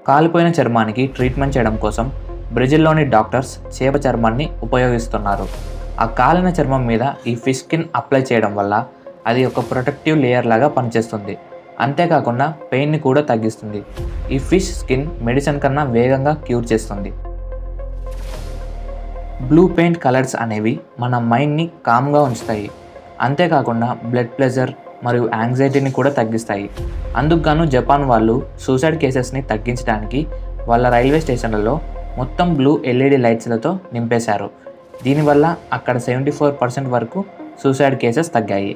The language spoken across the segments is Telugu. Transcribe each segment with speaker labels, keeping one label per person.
Speaker 1: కాలిపోయిన చర్మానికి ట్రీట్మెంట్ చేయడం కోసం బ్రెజిల్లోని డాక్టర్స్ చేప చర్మాన్ని ఉపయోగిస్తున్నారు ఆ కాలిన చర్మం మీద ఈ ఫిష్ స్కిన్ అప్లై చేయడం వల్ల అది ఒక ప్రొటెక్టివ్ లేయర్ లాగా పనిచేస్తుంది అంతేకాకుండా పెయిన్ని కూడా తగ్గిస్తుంది ఈ ఫిష్ స్కిన్ మెడిసిన్ కన్నా వేగంగా క్యూర్ చేస్తుంది బ్లూ పెయింట్ కలర్స్ అనేవి మన మైండ్ని కామ్గా ఉంచుతాయి అంతేకాకుండా బ్లడ్ ప్రెషర్ మరియు యాంగ్జైటీని కూడా తగ్గిస్తాయి అందుకు గాను జపాన్ వాళ్ళు సూసైడ్ కేసెస్ని తగ్గించడానికి వాళ్ళ రైల్వే స్టేషన్లలో మొత్తం బ్లూ ఎల్ఈడి లైట్స్లతో నింపేశారు దీనివల్ల అక్కడ సెవెంటీ ఫోర్ పర్సెంట్ వరకు సూసైడ్ కేసెస్ తగ్గాయి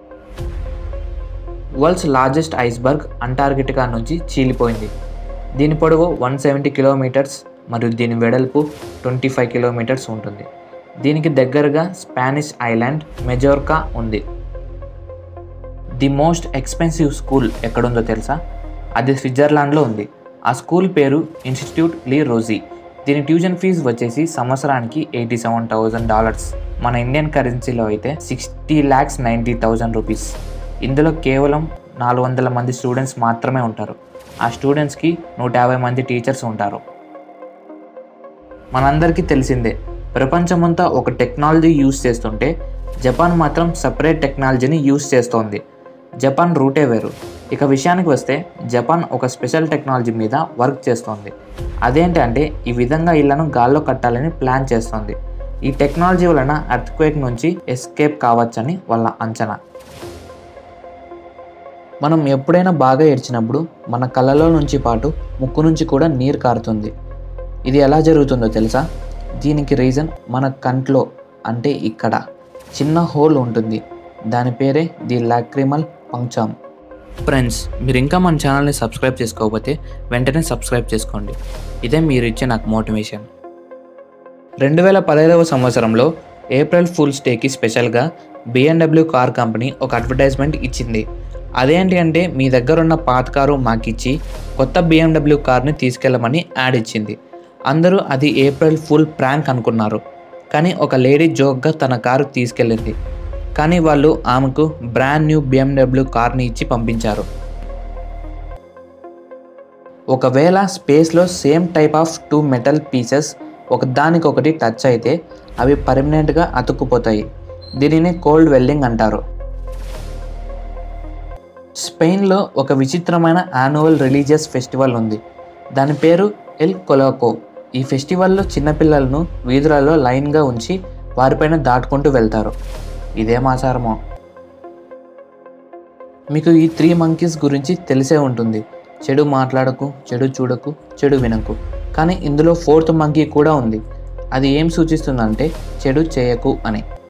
Speaker 1: వరల్డ్స్ లార్జెస్ట్ ఐస్బర్గ్ అంటార్కిటికా నుంచి చీలిపోయింది దీని పొడవు వన్ సెవెంటీ కిలోమీటర్స్ మరియు దీని వెడల్పు ట్వంటీ ఫైవ్ కిలోమీటర్స్ ఉంటుంది దీనికి దగ్గరగా స్పానిష్ ఐలాండ్ మెజోర్కా ఉంది ది మోస్ట్ ఎక్స్పెన్సివ్ స్కూల్ ఎక్కడుందో తెలుసా అది స్విట్జర్లాండ్లో ఉంది ఆ స్కూల్ పేరు ఇన్స్టిట్యూట్ లీ రోజీ దీని ట్యూషన్ ఫీజు వచ్చేసి సంవత్సరానికి ఎయిటీ సెవెన్ థౌజండ్ డాలర్స్ మన ఇండియన్ కరెన్సీలో అయితే sixty lakhs ninety thousand rupees ఇందులో కేవలం నాలుగు వందల మంది స్టూడెంట్స్ మాత్రమే ఉంటారు ఆ స్టూడెంట్స్కి నూట యాభై మంది టీచర్స్ ఉంటారు మనందరికీ తెలిసిందే ప్రపంచమంతా ఒక టెక్నాలజీ యూస్ చేస్తుంటే జపాన్ మాత్రం సపరేట్ టెక్నాలజీని యూస్ చేస్తోంది జపాన్ రూటే వేరు ఇక విషయానికి వస్తే జపాన్ ఒక స్పెషల్ టెక్నాలజీ మీద వర్క్ చేస్తోంది అదేంటంటే ఈ విధంగా ఇళ్లను గాల్లో కట్టాలని ప్లాన్ చేస్తోంది ఈ టెక్నాలజీ వలన అర్త్క్వేక్ నుంచి ఎస్కేప్ కావచ్చని వాళ్ళ అంచనా మనం ఎప్పుడైనా బాగా ఏడ్చినప్పుడు మన కళ్ళలో నుంచి పాటు ముక్కు నుంచి కూడా నీరు కారుతుంది ఇది ఎలా జరుగుతుందో తెలుసా దీనికి రీజన్ మన కంట్లో అంటే ఇక్కడ చిన్న హోల్ ఉంటుంది దాని పేరే ది లాక్రిమల్ పంక్చమ్ ఫ్రెండ్స్ మీరు ఇంకా మన ఛానల్ని సబ్స్క్రైబ్ చేసుకోకపోతే వెంటనే సబ్స్క్రైబ్ చేసుకోండి ఇదే మీరు ఇచ్చే నాకు మోటివేషన్ రెండు వేల పదహైదవ సంవత్సరంలో ఏప్రిల్ ఫుల్స్ డేకి స్పెషల్గా బిఎండబ్ల్యూ కార్ కంపెనీ ఒక అడ్వర్టైజ్మెంట్ ఇచ్చింది అదేంటి అంటే మీ దగ్గర ఉన్న పాత కారు మాకిచ్చి కొత్త బిఎండబ్ల్యూ కార్ని తీసుకెళ్ళమని యాడ్ ఇచ్చింది అందరూ అది ఏప్రిల్ ఫుల్ ప్రాంక్ అనుకున్నారు కానీ ఒక లేడీ జోక్గా తన కారు తీసుకెళ్ళింది కానీ వాళ్ళు ఆమెకు బ్రాండ్ న్యూ బిఎండబ్ల్యూ కార్ని ఇచ్చి పంపించారు ఒకవేళ స్పేస్లో same type of two metal pieces ఒకదానికొకటి టచ్ అయితే అవి పర్మనెంట్గా అతుక్కుపోతాయి దీనిని కోల్డ్ వెల్డింగ్ అంటారు స్పెయిన్లో ఒక విచిత్రమైన యాన్యువల్ రిలీజియస్ ఫెస్టివల్ ఉంది దాని పేరు ఎల్ కొలోకో ఈ ఫెస్టివల్లో చిన్నపిల్లలను వీధులలో లైన్గా ఉంచి వారిపైన దాటుకుంటూ వెళ్తారు ఇదేం ఆచారమో మీకు ఈ త్రీ మంకీస్ గురించి తెలిసే ఉంటుంది చెడు మాట్లాడకు చెడు చూడకు చెడు వినకు కానీ ఇందులో ఫోర్త్ మంకీ కూడా ఉంది అది ఏం సూచిస్తుందంటే చెడు చేయకు అని